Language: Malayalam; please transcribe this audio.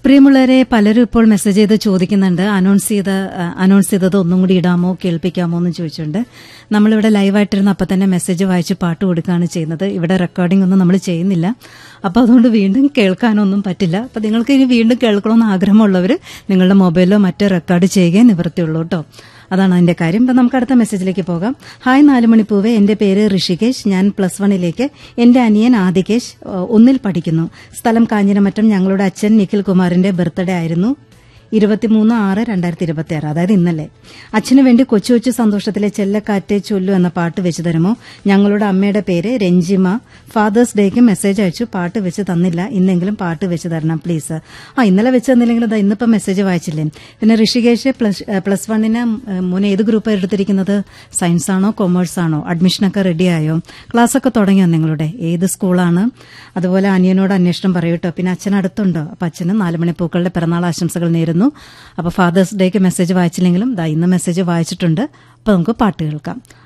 പ്രിയമുള്ളവരെ പലരും ഇപ്പോൾ മെസ്സേജ് ചെയ്ത് ചോദിക്കുന്നുണ്ട് അനൗൺസ് ചെയ്ത അനൗൺസ് ചെയ്തത് ഒന്നും കൂടി ഇടാമോ കേൾപ്പിക്കാമോ എന്ന് ചോദിച്ചുകൊണ്ട് നമ്മളിവിടെ ലൈവായിട്ടിരുന്ന അപ്പം തന്നെ മെസ്സേജ് വായിച്ച് പാട്ട് കൊടുക്കുകയാണ് ചെയ്യുന്നത് ഇവിടെ റെക്കോർഡിംഗ് ഒന്നും നമ്മൾ ചെയ്യുന്നില്ല അപ്പോൾ അതുകൊണ്ട് വീണ്ടും കേൾക്കാനൊന്നും പറ്റില്ല അപ്പോൾ നിങ്ങൾക്ക് ഇനി വീണ്ടും കേൾക്കണമെന്ന് ആഗ്രഹമുള്ളവർ നിങ്ങളുടെ മൊബൈലിലോ മറ്റോ റെക്കോർഡ് ചെയ്യുകയേ നിവൃത്തിയുള്ളൂ കേട്ടോ അതാണ് അതിന്റെ കാര്യം ഇപ്പം നമുക്ക് അടുത്ത മെസ്സേജിലേക്ക് പോകാം ഹായ് നാലുമണിപ്പൂവെ എന്റെ പേര് ഋഷികേശ് ഞാൻ പ്ലസ് വണ്ണിലേക്ക് എന്റെ അനിയൻ ആദികേശ് ഏഹ്, ഒന്നിൽ പഠിക്കുന്നു സ്ഥലം കാഞ്ഞിരമറ്റം ഞങ്ങളുടെ അച്ഛൻ നിഖിൽ കുമാറിന്റെ ബർത്ത്ഡേ ആയിരുന്നു ഇരുപത്തിമൂന്ന് ആറ് രണ്ടായിരത്തി ഇരുപത്തി ആറ് അതായത് ഇന്നലെ അച്ഛനു വേണ്ടി കൊച്ചു കൊച്ചു സന്തോഷത്തിലെ ചെല്ലക്കാറ്റ് ചൊല്ലു എന്ന പാട്ട് വെച്ച് തരുമോ ഞങ്ങളുടെ അമ്മയുടെ പേര് രഞ്ജിമ ഫാദേഴ്സ് ഡേക്ക് മെസ്സേജ് അയച്ചു പാട്ട് വെച്ച് തന്നില്ല ഇന്നെങ്കിലും പാട്ട് വെച്ച് തരണം പ്ലീസ് ആ ഇന്നലെ വെച്ച് തന്നില്ലെങ്കിൽ ഇതാ ഇന്നിപ്പം മെസ്സേജ് വായിച്ചില്ലേ പിന്നെ ഋഷികേഷ് പ്ലസ് ഏഹ്, പ്ലസ് വണ്ണിന് മോനെ ഏത് ഗ്രൂപ്പാണ് എടുത്തിരിക്കുന്നത് സയൻസ് ആണോ കൊമേഴ്സ് ആണോ അഡ്മിഷനൊക്കെ റെഡിയായോ ക്ലാസ്സൊക്കെ തുടങ്ങിയോ നിങ്ങളുടെ ഏത് സ്കൂളാണ് അതുപോലെ അനിയനോട് അന്വേഷണം പറയൂ കേട്ടോ പിന്നെ അച്ഛൻ അടുത്തുണ്ടോ അപ്പൊ അച്ഛന് നാലുമണി പൂക്കളുടെ പിറന്നാൾ ആശംസകൾ നേരുന്നു അപ്പൊ ഫാദേഴ്സ് ഡേക്ക് മെസ്സേജ് വായിച്ചില്ലെങ്കിലും ദാ ഇന്ന് മെസ്സേജ് വായിച്ചിട്ടുണ്ട് അപ്പൊ നമുക്ക് പാട്ട് കേൾക്കാം